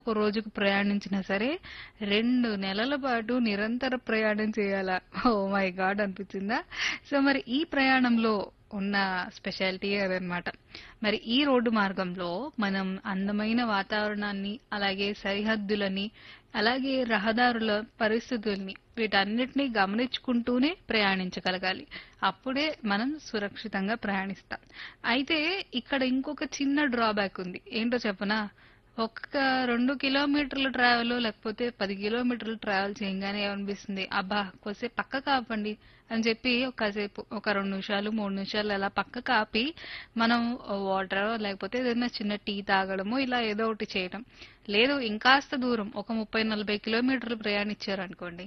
ఒక రోజుకు ప్రయాణించినా సరే 2 నెలల పాటు నిరంతర ప్రయాణం చేయాలా? Oh my god! అనిపించిందా? సో, మరి ఈ ప్రయాణంలో ఉన్న స్పెషాలిటీయే అదనమాట. మరి ఈ రోడ్డు మార్గంలో మనం అందమైన వాతావరణాన్ని, అలాగే సరిహద్దులని, అలాగే రహదారుల పరిస్థితుల్ని వీటన్నిటిని గమనించుకుంటూనే ప్రయాణించగలగాలి. అప్పుడే మనం సురక్షితంగా ప్రయాణిస్తాం. అయితే ఇక్కడ ఇంకొక చిన్న డ్రాబ్యాక్ ఉంది. ఏంటో చెప్పనా? ఒక్క 2 కిలోమీటర్ల ట్రావెలో లేకపోతే 10 కిలోమీటర్లు ట్రావెల్ చేయంగానే ఏమనిపిస్తుంది? అబ్బా! కొద్దిసేపు పక్కకు ఆపండి అని చెప్పి కాసేపు ఒక 2 నిమిషాలు, 3 నిమిషాలు అలా పక్కకు ఆపి మనం వాటరో లేకపోతే ఏదైనా చిన్న టీ తాగడమో ఇలా ఏదో ఒకటి చేయటం. లేదు ఇంకాస్త దూరం ఒక 30, 40 కిలోమీటర్లు ప్రయాణించారనుకోండి.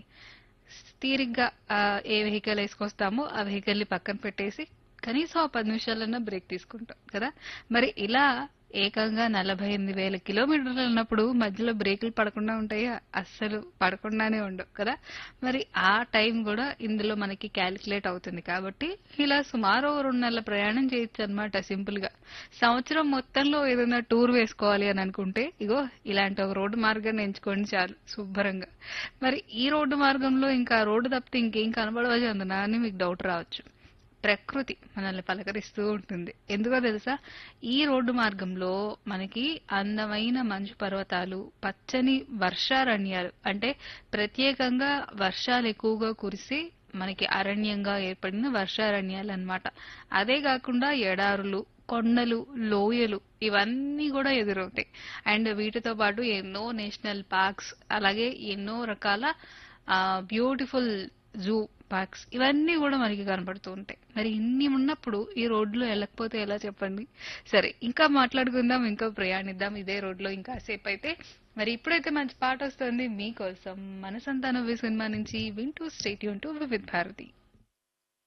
తీరిగ్గా ఆహ్, ఏ వెహికల్ ఏసుకొస్తామో ఆ వెహికల్‌ని పక్కన పెట్టేసి కనీసం ఆ 10 నిమిషాలన్నా బ్రేక్ తీసుకుంటాం కదా! మరి ఇలా ఏకంగా 48,000 కిలోమీటర్లు అన్నప్పుడు మధ్యలో బ్రేకులు పడకుండా ఉంటాయా? అస్సలు పడకుండానే ఉండవు కదా! మరి ఆ టైం గూడా ఇందులో మనకి క్యాలిక్యులేట్ అవుతుంది కాబట్టి ఇలా సుమారు ఓ 2 నెలల ప్రయాణం చేయొచ్చనమాట సింపుల్‌గా. సంవత్సరం మొత్తంలో ఏదైనా టూర్ వేసుకోవాలి అని అనుకుంటే ఇగో ఇలాంటి ఒక రోడ్డు మార్గాన్ని ఎంచుకోండి చాలు శుభ్రంగా. మరి ఈ రోడ్డు మార్గంలో ఇంకా రోడ్డు తప్పితే ఇంకేం కనబడవా చందన అని మీకు డౌట్ రావచ్చు. ప్రకృతి మనల్ని పలకరిస్తూ ఉంటుంది. ఎందుకో తెలుసా? ఈ రోడ్డు మార్గంలో మనకి అందమైన మంచు పర్వతాలు, పచ్చని వర్షారణ్యాలు అంటే ప్రత్యేకంగా వర్షాలు ఎక్కువగా కురిసి మనకి అరణ్యంగా ఏర్పడిన వర్షారణ్యాలన్నమాట. అదే కాకుండా ఎడారులు, కొండలు, లోయలు ఇవన్నీ కూడా ఎదురవుతాయి. అండ్ వీటితో పాటు ఎన్నో నేషనల్ పార్క్స్ అలాగే ఎన్నో రకాల ఆహ్, బ్యూటిఫుల్ జూ పార్క్స్ ఇవన్నీ కూడా మనకి కనపడుతూ ఉంటాయి. మరి ఇన్ని ఉన్నప్పుడు ఈ రోడ్లో వెళ్ళకపోతే ఎలా చెప్పండి? సరే ఇంకా మాట్లాడుకుందాం, ఇంకా ప్రయాణిద్దాం ఇదే రోడ్లో ఇంకాసేపయితే. మరి ఇప్పుడైతే మంచి పాటొస్తుంది మీకోసం 'మనసంతా నువ్వే' సినిమా నుంచి వింటూ stay tune to Vividh Bharati.